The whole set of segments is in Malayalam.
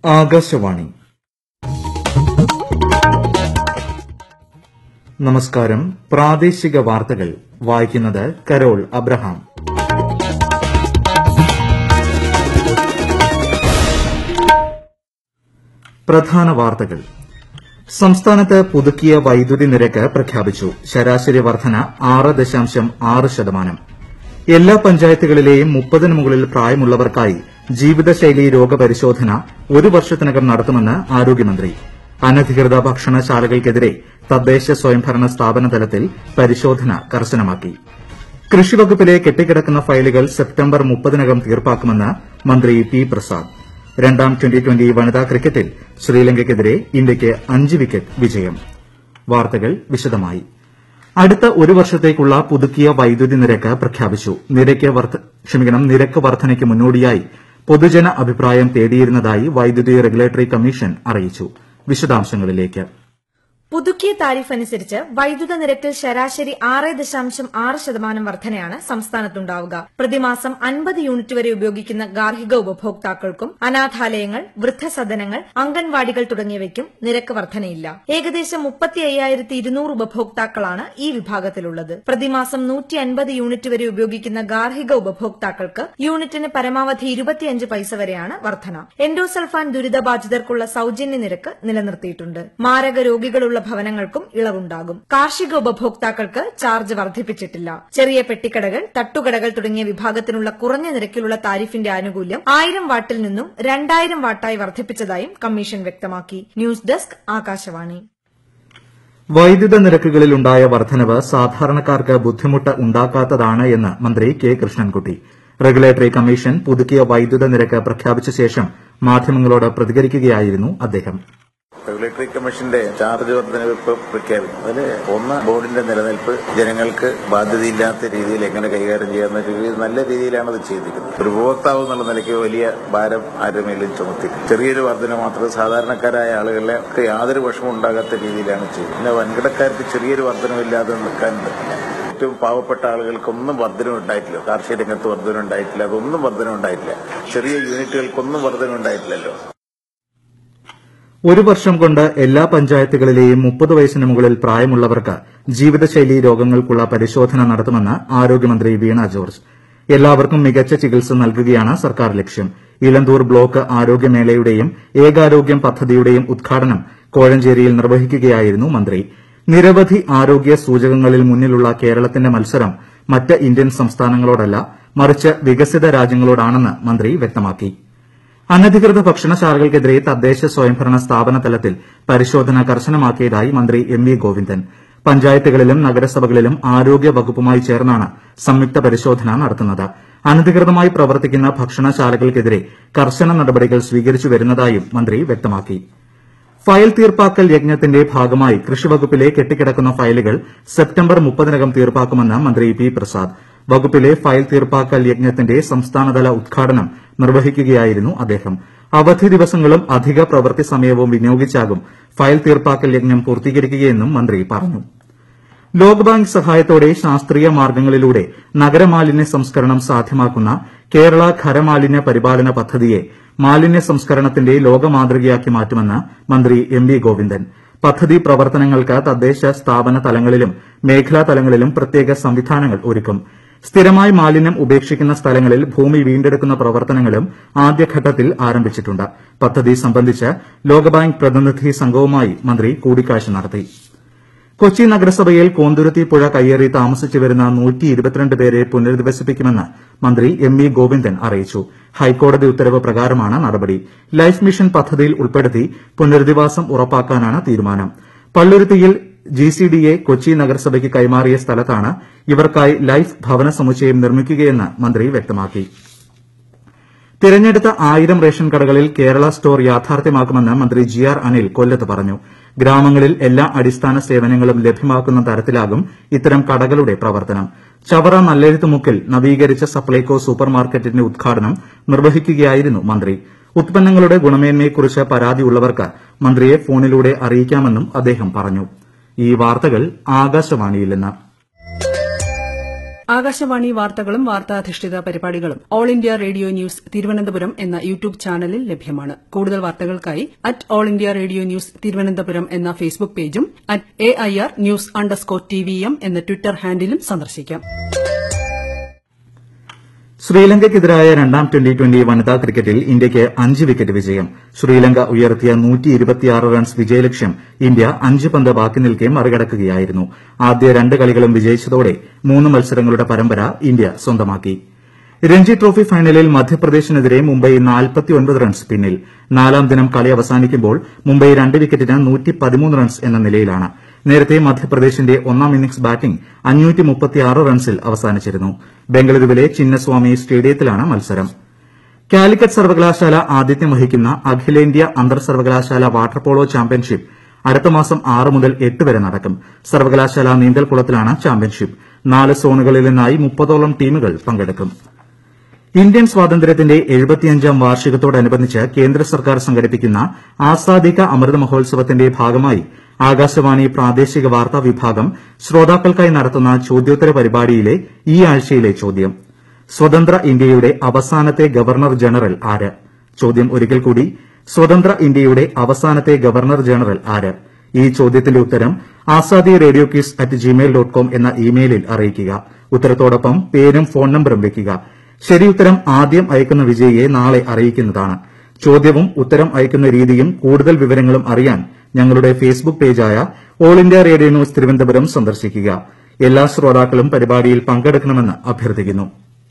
ആകാശവാണി നമസ്കാരം പ്രാദേശിക വാർത്തകൾ വായിക്കുന്നത് കരോൾ അബ്രഹാം പ്രധാന വാർത്തകൾ സംസ്ഥാനത്ത് പുതുക്കിയ വൈദ്യുതി നിരക്ക് പ്രഖ്യാപിച്ചു ശരാശരി വർധന ആറ് ദശാംശം ആറ് ശതമാനം എല്ലാ പഞ്ചായത്തുകളിലെയും മുപ്പതിന് മുകളിൽ പ്രായമുള്ളവർക്കായി ജീവിതശൈലി രോഗപരിശോധന ഒരു വർഷത്തിനകം നടത്തുമെന്ന് ആരോഗ്യമന്ത്രി അനധികൃത ഭക്ഷണശാലകൾക്കെതിരെ തദ്ദേശ സ്വയംഭരണ സ്ഥാപന തലത്തിൽ പരിശോധന കർശനമാക്കി കൃഷിവകുപ്പിലെ കെട്ടിക്കിടക്കുന്ന ഫയലുകൾ സെപ്റ്റംബർ മുപ്പതിനകം തീർപ്പാക്കുമെന്ന് മന്ത്രി പി പ്രസാദ് രണ്ടാം ട്വന്റി ട്വന്റി വനിതാ ക്രിക്കറ്റിൽ ശ്രീലങ്കയ്ക്കെതിരെ ഇന്ത്യയ്ക്ക് അഞ്ച് വിക്കറ്റ് വിജയം വാർത്തകൾ വിശദമായി അടുത്ത ഒരു വർഷത്തേക്കുള്ള പുതുക്കിയ വൈദ്യുതി നിരക്ക് പ്രഖ്യാപിച്ചു നിരക്ക് വർധ- ക്ഷമിക്കണം, നിരക്ക് വർധനയ്ക്ക് മുന്നോടിയായി പൊതുജന അഭിപ്രായം തേടിയിരുന്നതായി വൈദ്യുതി റെഗുലേറ്ററി കമ്മീഷൻ അറിയിച്ചു വിശദാംശങ്ങളിലേക്ക് പുതുക്കിയ താരിഫ് അനുസരിച്ച് വൈദ്യുത നിരക്കിൽ ശരാശരി ആറ് ദശാംശം ആറ് ശതമാനം വർധനയാണ് സംസ്ഥാനത്തുണ്ടാവുക പ്രതിമാസം അൻപത് യൂണിറ്റ് വരെ ഉപയോഗിക്കുന്ന ഗാർഹിക ഉപഭോക്താക്കൾക്കും അനാഥാലയങ്ങൾ വൃദ്ധസദനങ്ങൾ അംഗൻവാടികൾ തുടങ്ങിയവയ്ക്കും നിരക്ക് വർധനയില്ല ഏകദേശം മുപ്പത്തി അയ്യായിരത്തി ഇരുന്നൂറ് ഉപഭോക്താക്കളാണ് ഈ വിഭാഗത്തിലുള്ളത് പ്രതിമാസം നൂറ്റി അൻപത് യൂണിറ്റ് വരെ ഉപയോഗിക്കുന്ന ഗാർഹിക ഉപഭോക്താക്കൾക്ക് യൂണിറ്റിന് പരമാവധി ഇരുപത്തിയഞ്ച് പൈസ വരെയാണ് വർധന എൻഡോസൾഫാൻ ദുരിതബാധിതർക്കുള്ള സൌജന്യ നിരക്ക് നിലനിർത്തിയിട്ടുണ്ട് മാരക രോഗികളുള്ള ഭവനങ്ങൾക്കും ഇളവുണ്ടാകും കാർഷിക ഉപഭോക്താക്കൾക്ക് ചാർജ് വർദ്ധിപ്പിച്ചിട്ടില്ല ചെറിയ പെട്ടിക്കടകൾ തട്ടുകടകൾ തുടങ്ങിയ വിഭാഗത്തിനുള്ള കുറഞ്ഞ നിരക്കിലുള്ള താരിഫിന്റെ ആനുകൂല്യം ആയിരം വാട്ടിൽ നിന്നും രണ്ടായിരം വാട്ടായി വർദ്ധിപ്പിച്ചതായും കമ്മീഷൻ വ്യക്തമാക്കി ന്യൂസ് ഡെസ്ക് ആകാശവാണി വൈദ്യുത നിരക്കുകളിലുണ്ടായ വർധനവ് സാധാരണക്കാർക്ക് ബുദ്ധിമുട്ട് ഉണ്ടാക്കാത്തതാണ് എന്ന് മന്ത്രി കെ കൃഷ്ണൻകുട്ടി റെഗുലേറ്ററി കമ്മീഷൻ പുതുക്കിയ വൈദ്യുത നിരക്ക് പ്രഖ്യാപിച്ച ശേഷം മാധ്യമങ്ങളോട് പ്രതികരിക്കുകയായിരുന്നു അദ്ദേഹം റെഗുലേറ്ററി കമ്മീഷന്റെ ചാർജ് വർധനവ് ഇപ്പോൾ പ്രഖ്യാപിക്കും അതിൽ ഒന്ന് ബോർഡിന്റെ നിലനിൽപ്പ് ജനങ്ങൾക്ക് ബാധ്യതയില്ലാത്ത രീതിയിൽ എങ്ങനെ കൈകാര്യം ചെയ്യാവുന്ന രീതിയിൽ നല്ല രീതിയിലാണ് അത് ചെയ്തിരിക്കുന്നത് ഒരു ഉപഭോക്താവ് എന്നുള്ള നിലയ്ക്ക് വലിയ ഭാരം ആരുമേലും ചുമത്തി ചെറിയൊരു വർധന മാത്രം സാധാരണക്കാരായ ആളുകളെ യാതൊരു വിഷമം ഉണ്ടാകാത്ത രീതിയിലാണ് ചെയ്തത് പിന്നെ വൻകിടക്കാർക്ക് ചെറിയൊരു വർധനമില്ലാതെ നിൽക്കാൻ പറ്റില്ല ഏറ്റവും പാവപ്പെട്ട ആളുകൾക്കൊന്നും വർധനം ഉണ്ടായിട്ടില്ല കാർഷിക രംഗത്ത് വർധനം ഉണ്ടായിട്ടില്ല അതൊന്നും വർധനം ഉണ്ടായിട്ടില്ല ചെറിയ യൂണിറ്റുകൾക്കൊന്നും വർധനം ഉണ്ടായിട്ടില്ലല്ലോ ഒരു വർഷം കൊണ്ട് എല്ലാ പഞ്ചായത്തുകളിലെയും മുപ്പത് വയസ്സിന് മുകളിൽ പ്രായമുള്ളവർക്ക് ജീവിതശൈലി രോഗങ്ങൾക്കുള്ള പരിശോധന നടത്തുമെന്ന് ആരോഗ്യമന്ത്രി വീണ ജോർജ് എല്ലാവർക്കും മികച്ച ചികിത്സ നൽകുകയാണ് സർക്കാർ ലക്ഷ്യം ഇലന്തൂർ ബ്ലോക്ക് ആരോഗ്യമേളയുടെയും ഏകാരോഗ്യം പദ്ധതിയുടെയും ഉദ്ഘാടനം കോഴഞ്ചേരിയിൽ നിർവഹിക്കുകയായിരുന്നു മന്ത്രി നിരവധി ആരോഗ്യ സൂചകങ്ങളിൽ മുന്നിലുള്ള കേരളത്തിന്റെ മത്സരം മറ്റ് ഇന്ത്യൻ സംസ്ഥാനങ്ങളോടല്ല മറിച്ച് വികസിത രാജ്യങ്ങളോടാണെന്ന് മന്ത്രി വ്യക്തമാക്കി അനധികൃത ഭക്ഷണശാലകൾക്കെതിരെ തദ്ദേശ സ്വയംഭരണ സ്ഥാപന തലത്തിൽ പരിശോധന കർശനമാക്കിയതായി മന്ത്രി എം വി ഗോവിന്ദൻ പഞ്ചായത്തുകളിലും നഗരസഭകളിലും ആരോഗ്യ വകുപ്പുമായി ചേർന്നാണ് സംയുക്ത പരിശോധന നടത്തുന്നത് അനധികൃതമായി പ്രവർത്തിക്കുന്ന ഭക്ഷണശാലകൾക്കെതിരെ കർശന നടപടികൾ സ്വീകരിച്ചു വരുന്നതായും മന്ത്രി വ്യക്തമാക്കി ഫയൽ തീർപ്പാക്കൽ യജ്ഞത്തിന്റെ ഭാഗമായി കൃഷിവകുപ്പിലെ കെട്ടിക്കിടക്കുന്ന ഫയലുകൾ സെപ്റ്റംബർ മുപ്പതിനകം തീർപ്പാക്കുമെന്ന് മന്ത്രി പി പ്രസാദ് വകുപ്പിലെ ഫയൽ തീർപ്പാക്കൽ യജ്ഞത്തിന്റെ സംസ്ഥാനതല ഉദ്ഘാടനം നിർവഹിക്കുകയായിരുന്നു അദ്ദേഹം അവധി ദിവസങ്ങളും അധിക പ്രവൃത്തി സമയവും വിനിയോഗിച്ചാകും ഫയൽ തീർപ്പാക്കൽ യജ്ഞം പൂർത്തീകരിക്കുകയെന്നും മന്ത്രി പറഞ്ഞു ലോകബാങ്ക് സഹായത്തോടെ ശാസ്ത്രീയ മാർഗ്ഗങ്ങളിലൂടെ നഗരമാലിന്യ സംസ്കരണം സാധ്യമാക്കുന്ന കേരള ഖരമാലിന്യ പരിപാലന പദ്ധതിയെ മാലിന്യ സംസ്കരണത്തിന്റെ ലോകമാതൃകയാക്കി മാറ്റുമെന്ന് മന്ത്രി എം വി ഗോവിന്ദൻ പദ്ധതി പ്രവർത്തനങ്ങൾക്ക് തദ്ദേശ സ്ഥാപന തലങ്ങളിലും മേഖലാ തലങ്ങളിലും പ്രത്യേക സംവിധാനങ്ങൾ ഒരുക്കും സ്ഥിരമായി മാലിന്യം ഉപേക്ഷിക്കുന്ന സ്ഥലങ്ങളിൽ ഭൂമി വീണ്ടെടുക്കുന്ന പ്രവർത്തനങ്ങളും ആദ്യഘട്ടത്തിൽ ആരംഭിച്ചിട്ടുണ്ട് പദ്ധതി സംബന്ധിച്ച് ലോകബാങ്ക് പ്രതിനിധി സംഘവുമായി മന്ത്രി കൂടിക്കാഴ്ച നടത്തി കൊച്ചി നഗരസഭയിൽ കോന്തുരുത്തി പുഴ കയ്യേറി താമസിച്ചു വരുന്ന പേരെ പുനരധിവസിപ്പിക്കുമെന്ന് മന്ത്രി എം ഇ ഗോവിന്ദൻ അറിയിച്ചു ഹൈക്കോടതി ഉത്തരവ് പ്രകാരമാണ് നടപടി ലൈഫ് മിഷൻ പദ്ധതിയിൽ ഉൾപ്പെടുത്തി പുനരധിവാസം ഉറപ്പാക്കാനാണ് തീരുമാനം പള്ളുരുത്തിയിൽ ജിസിഡിയെ കൊച്ചി നഗരസഭയ്ക്ക് കൈമാറിയ സ്ഥലത്താണ് ഇവർക്കായി ലൈഫ് ഭവന സമുച്ചയം നിർമ്മിക്കുകയെന്ന് മന്ത്രി വ്യക്തമാക്കി തിരഞ്ഞെടുത്ത ആയിരം റേഷൻ കടകളിൽ കേരള സ്റ്റോർ യാഥാർത്ഥ്യമാക്കുമെന്ന് മന്ത്രി ജി ആർ അനിൽ കൊല്ലത്ത് പറഞ്ഞു ഗ്രാമങ്ങളിൽ എല്ലാ അടിസ്ഥാന സേവനങ്ങളും ലഭ്യമാക്കുന്ന തരത്തിലാകും ഇത്തരം കടകളുടെ പ്രവർത്തനം ചവറ നല്ലെഴുത്തുമുക്കിൽ നവീകരിച്ച സപ്ലൈകോ സൂപ്പർ മാർക്കറ്റിന്റെ ഉദ്ഘാടനം നിർവഹിക്കുകയായിരുന്നു മന്ത്രി ഉത്പന്നങ്ങളുടെ ഗുണമേന്മയെക്കുറിച്ച് പരാതിയുള്ളവർക്ക് മന്ത്രിയെ ഫോണിലൂടെ അറിയിക്കാമെന്നും അദ്ദേഹം പറഞ്ഞു ഈ വാർത്തകൾ ആകാശവാണിയിൽ നിന്ന് ആകാശവാണി വാർത്തകളും വാർത്താധിഷ്ഠിത പരിപാടികളും all India radio news Thiruvananthapuram എന്ന യൂട്യൂബ് ചാനലിൽ ലഭ്യമാണ് കൂടുതൽ വാർത്തകൾക്കായി at all India radio news Thiruvananthapuram എന്ന ഫേസ്ബുക്ക് പേജും at A I R news underscore T V M എന്ന ട്വിറ്റർ ഹാൻഡിലും സന്ദർശിക്കാം ശ്രീലങ്കയ്ക്കെതിരായ രണ്ടാം ട്വന്റി ട്വന്റി വനിതാ ക്രിക്കറ്റിൽ ഇന്ത്യയ്ക്ക് അഞ്ച് വിക്കറ്റ് വിജയം ശ്രീലങ്ക ഉയർത്തിയ റൺസ് വിജയലക്ഷ്യം ഇന്ത്യ അഞ്ച് പന്ത് ബാക്കി നിൽക്കെ മറികടക്കുകയായിരുന്നു ആദ്യ രണ്ട് കളികളും വിജയിച്ചതോടെ മൂന്ന് മത്സരങ്ങളുടെ പരമ്പര ഇന്ത്യ സ്വന്തമാക്കി രഞ്ജി ട്രോഫി ഫൈനലിൽ മധ്യപ്രദേശിനെതിരെ മുംബൈ റൺസ് പിന്നിൽ നാലാം ദിനം കളി അവസാനിക്കുമ്പോൾ മുംബൈ രണ്ട് വിക്കറ്റിന് റൺസ് എന്ന നിലയിലാണ് നേരത്തെ മധ്യപ്രദേശിന്റെ ഒന്നാം ഇന്നിംഗ്സ് ബാറ്റിംഗ് റൺസിൽ അവസാനിച്ചിരുന്നു ബംഗളൂരുവിലെ ചിന്നസ്വാമി സ്റ്റേഡിയത്തിലാണ് മത്സരം കാലിക്കറ്റ് സർവകലാശാല ആതിഥ്യം വഹിക്കുന്ന അഖിലേന്ത്യാ അന്തർ സർവകലാശാല വാട്ടർ പോളോ ചാമ്പ്യൻഷിപ്പ് അടുത്ത മാസം ആറ് മുതൽ എട്ട് വരെ നടക്കും സർവകലാശാല നീന്തൽക്കുളത്തിലാണ് ചാമ്പ്യൻഷിപ്പ് നാല് സോണുകളിൽ നിന്നായി മുപ്പതോളം ടീമുകൾ പങ്കെടുക്കും ഇന്ത്യൻ സ്വാതന്ത്ര്യത്തിന്റെ എഴുപത്തിയഞ്ചാം വാർഷികത്തോടനുബന്ധിച്ച് കേന്ദ്ര സർക്കാർ സംഘടിപ്പിക്കുന്ന ആസാദി കാ അമൃത് മഹോത്സവത്തിന്റെ ഭാഗമായി ആകാശവാണി പ്രാദേശിക വാർത്താ വിഭാഗം ശ്രോതാക്കൾക്കായി നടത്തുന്ന ചോദ്യോത്തര പരിപാടിയിലെ ഈ ആഴ്ചയിലെ ചോദ്യം സ്വതന്ത്ര ഇന്ത്യയുടെ അവസാനത്തെ ഗവർണർ ജനറൽ ആര് ചോദ്യം ഒരിക്കൽ കൂടി സ്വതന്ത്ര ഇന്ത്യയുടെ അവസാനത്തെ ഗവർണർ ജനറൽ ആര് ഈ ചോദ്യത്തിന്റെ ഉത്തരം Azadi radio quiz at Gmail dot com എന്ന ഇമെയിലിൽ അറിയിക്കുക ഉത്തരത്തോടൊപ്പം പേരും ഫോൺ നമ്പറും വെക്കുക ശരിയുത്തരം ആദ്യം അയക്കുന്ന വിജയിയെ നാളെ അറിയിക്കുന്നതാണ് ചോദ്യവും ഉത്തരം അയക്കുന്ന രീതിയും കൂടുതൽ വിവരങ്ങളും അറിയാൻ ഞങ്ങളുടെ ഫേസ്ബുക്ക് പേജായ all India radio news Thiruvananthapuram സന്ദർശിക്കുക എല്ലാ ശ്രോതാക്കളും പരിപാടിയിൽ പങ്കെടുക്കണമെന്ന് അഭ്യർത്ഥിക്കുന്നു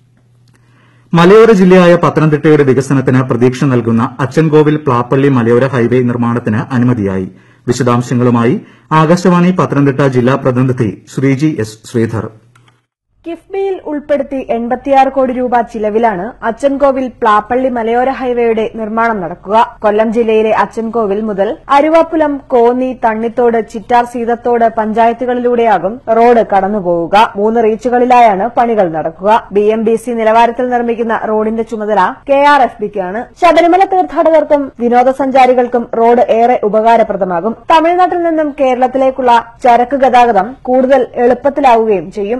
മലയോര ജില്ലയായ പത്തനംതിട്ടയുടെ വികസനത്തിന് പ്രതീക്ഷ നൽകുന്ന അച്ചൻകോവിൽ പ്ലാപ്പള്ളി മലയോര ഹൈവേ നിർമ്മാണത്തിന് അനുമതിയായി വിശദാംശങ്ങളുമായി ആകാശവാണി പത്തനംതിട്ട ജില്ലാ പ്രതിനിധി ശ്രീജി എസ് ശ്രീധർ കിഫ്ബിയിൽ ഉൾപ്പെടുത്തി എൺപത്തിയാറ് കോടി രൂപ ചിലവിലാണ് അച്ചൻകോവിൽ പ്ലാപ്പള്ളി മലയോര ഹൈവേയുടെ നിർമ്മാണം നടക്കുക കൊല്ലം ജില്ലയിലെ അച്ചൻകോവിൽ മുതൽ അരുവാപ്പുലം കോന്നി തണ്ണിത്തോട് ചിറ്റാർ സീതത്തോട് പഞ്ചായത്തുകളിലൂടെയാകും റോഡ് കടന്നുപോവുക മൂന്ന് റീച്ചുകളിലായാണ് പണികൾ നടക്കുക ബി എം ബി സി നിലവാരത്തിൽ നിർമ്മിക്കുന്ന റോഡിന്റെ ചുമതല കെ ആർ എഫ് ബിക്കാണ് ശബരിമല തീർത്ഥാടകർക്കും വിനോദസഞ്ചാരികൾക്കും റോഡ് ഏറെ ഉപകാരപ്രദമാകും തമിഴ്നാട്ടിൽ നിന്നും കേരളത്തിലേക്കുള്ള ചരക്ക് ഗതാഗതം കൂടുതൽ എളുപ്പത്തിലാവുകയും ചെയ്യും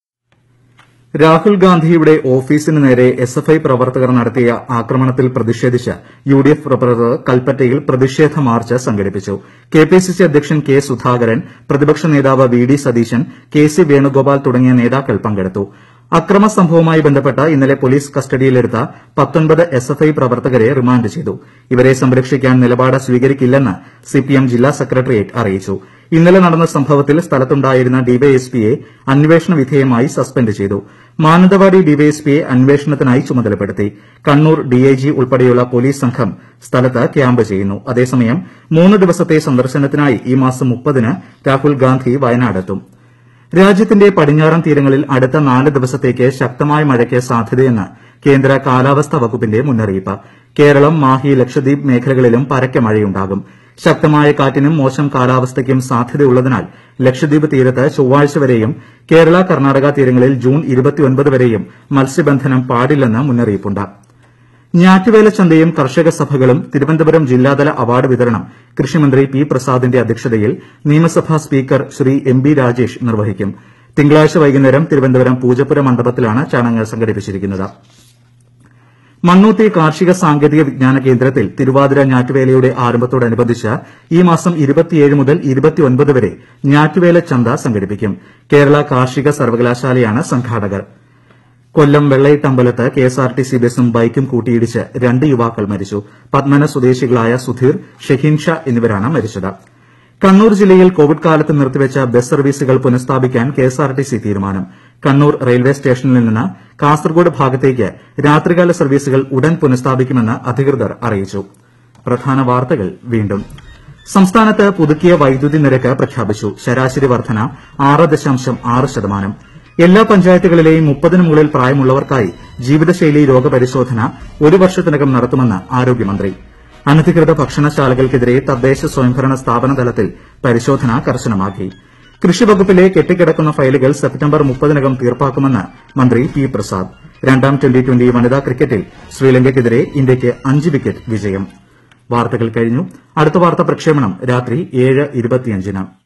രാഹുൽ ഗാന്ധിയുടെ ഓഫീസിന് നേരെ എസ് എഫ് ഐ പ്രവർത്തകർ നടത്തിയ ആക്രമണത്തിൽ പ്രതിഷേധിച്ച് യു ഡി എഫ് പ്രവർത്തകർ കൽപ്പറ്റയിൽ പ്രതിഷേധ മാർച്ച് സംഘടിപ്പിച്ചു കെ പി സി സി അധ്യക്ഷൻ കെ സുധാകരൻ പ്രതിപക്ഷ നേതാവ് V D Satheesan K C Venugopal തുടങ്ങിയ നേതാക്കൾ പങ്കെടുത്തു അക്രമ സംഭവവുമായി ബന്ധപ്പെട്ട് ഇന്നലെ പോലീസ് കസ്റ്റഡിയിലെടുത്ത പത്തൊൻപത് എസ് എഫ് ഐ പ്രവർത്തകരെ റിമാൻഡ് ചെയ്തു ഇവരെ സംരക്ഷിക്കാൻ നിലപാട് സ്വീകരിക്കില്ലെന്ന് സിപിഎം ജില്ലാ സെക്രട്ടേറിയറ്റ് അറിയിച്ചു ഇന്നലെ നടന്ന സംഭവത്തിൽ സ്ഥലത്തുണ്ടായിരുന്ന ഡിവൈഎസ്പിയെ അന്വേഷണ വിധേയമായി സസ്പെൻഡ് ചെയ്തു മാനന്തവാടി ഡിവൈഎസ്പിയെ അന്വേഷണത്തിനായി ചുമതലപ്പെടുത്തി കണ്ണൂർ ഡിഐജി ഉൾപ്പെടെയുള്ള പോലീസ് സംഘം സ്ഥലത്ത് ക്യാമ്പ് ചെയ്യുന്നു അതേസമയം മൂന്ന് ദിവസത്തെ സന്ദർശനത്തിനായി ഈ മാസം മുപ്പതിന് രാഹുൽ ഗാന്ധി വയനാടെത്തും രാജ്യത്തിന്റെ പടിഞ്ഞാറൻ തീരങ്ങളിൽ അടുത്ത നാല് ദിവസത്തേക്ക് ശക്തമായ മഴയ്ക്ക് സാധ്യതയെന്ന് കേന്ദ്ര കാലാവസ്ഥാ വകുപ്പിന്റെ മുന്നറിയിപ്പ് കേരളം മാഹി ലക്ഷദ്വീപ് മേഖലകളിലും പരക്കെ മഴയുണ്ടാകും ശക്തമായ കാറ്റിനും മോശം കാലാവസ്ഥയ്ക്കും സാധ്യതയുള്ളതിനാൽ ലക്ഷദ്വീപ് തീരത്ത് ചൊവ്വാഴ്ച വരെയും കേരള കർണാടക തീരങ്ങളിൽ ജൂൺ വരെയും മത്സ്യബന്ധനം പാടില്ലെന്ന് മുന്നറിയിപ്പുണ്ട് ഞാറ്റുവേല ചന്തയും കർഷക സഭകളും തിരുവനന്തപുരം ജില്ലാതല അവാർഡ് വിതരണം കൃഷിമന്ത്രി പി പ്രസാദിന്റെ അധ്യക്ഷതയിൽ നിയമസഭാ speaker Shri M B Rajesh നിർവഹിക്കും തിങ്കളാഴ്ച വൈകുന്നേരം തിരുവനന്തപുരം പൂജപ്പുര മണ്ഡപത്തിലാണ് ചടങ്ങ് സംഘടിപ്പിച്ചിരിക്കുന്നത് മണ്ണൂത്തി കാർഷിക സാങ്കേതിക വിജ്ഞാന കേന്ദ്രത്തിൽ തിരുവാതിര ഞാറ്റുവേലയുടെ ആരംഭത്തോടനുബന്ധിച്ച് ഈ മാസം മുതൽ വരെ ഞാറ്റുവേല ചന്ത സംഘടിപ്പിക്കും കേരള കാർഷിക സർവകലാശാലയാണ് സംഘാടകർ കൊല്ലം വെള്ളയിട്ടമ്പലത്ത് കെഎസ്ആർടിസി ബസും ബൈക്കും കൂട്ടിയിടിച്ച് രണ്ട് യുവാക്കൾ മരിച്ചു പത്മന സ്വദേശികളായ സുധീർ ഷഹീൻ ഷാ എന്നിവരാണ് മരിച്ചത് കണ്ണൂർ ജില്ലയിൽ കോവിഡ് കാലത്ത് നിർത്തിവച്ച ബസ് സർവീസുകൾ പുനഃസ്ഥാപിക്കാൻ കെഎസ്ആർടിസി തീരുമാനം കണ്ണൂർ റെയിൽവേ സ്റ്റേഷനിൽ നിന്ന് കാസർഗോഡ് ഭാഗത്തേക്ക് രാത്രികാല സർവീസുകൾ ഉടൻ പുനഃസ്ഥാപിക്കുമെന്ന് അധികൃതർ അറിയിച്ചു പ്രധാന വാർത്തകൾ വീണ്ടും സംസ്ഥാനത്ത് പുതുക്കിയ വൈദ്യുതി നിരക്ക് പ്രഖ്യാപിച്ചു ശരാശരി വർധന ആറ് ദശാംശം ആറ് ശതമാനം എല്ലാ പഞ്ചായത്തുകളിലെയും മുപ്പതിന് മുകളിൽ പ്രായമുള്ളവർക്കായി ജീവിതശൈലി രോഗപരിശോധന ഒരു വർഷത്തിനകം നടത്തുമെന്ന് ആരോഗ്യമന്ത്രി അനധികൃത ഭക്ഷണശാലകൾക്കെതിരെ തദ്ദേശ സ്വയംഭരണ സ്ഥാപന തലത്തിൽ പരിശോധന കർശനമാക്കി കൃഷിവകുപ്പിലെ കെട്ടിക്കിടക്കുന്ന ഫയലുകൾ സെപ്റ്റംബർ മുപ്പതിനകം തീർപ്പാക്കുമെന്ന് മന്ത്രി പി പ്രസാദ് രണ്ടാം ട്വന്റി ട്വന്റി വനിതാ ക്രിക്കറ്റിൽ ശ്രീലങ്കയ്ക്കെതിരെ ഇന്ത്യയ്ക്ക് അഞ്ച് വിക്കറ്റ് വിജയം വാർത്തകൾ കഴിഞ്ഞു അടുത്ത വാർത്താ പ്രക്ഷേപണം രാത്രി ഏഴ് ഇരുപത്തിയഞ്ചിന്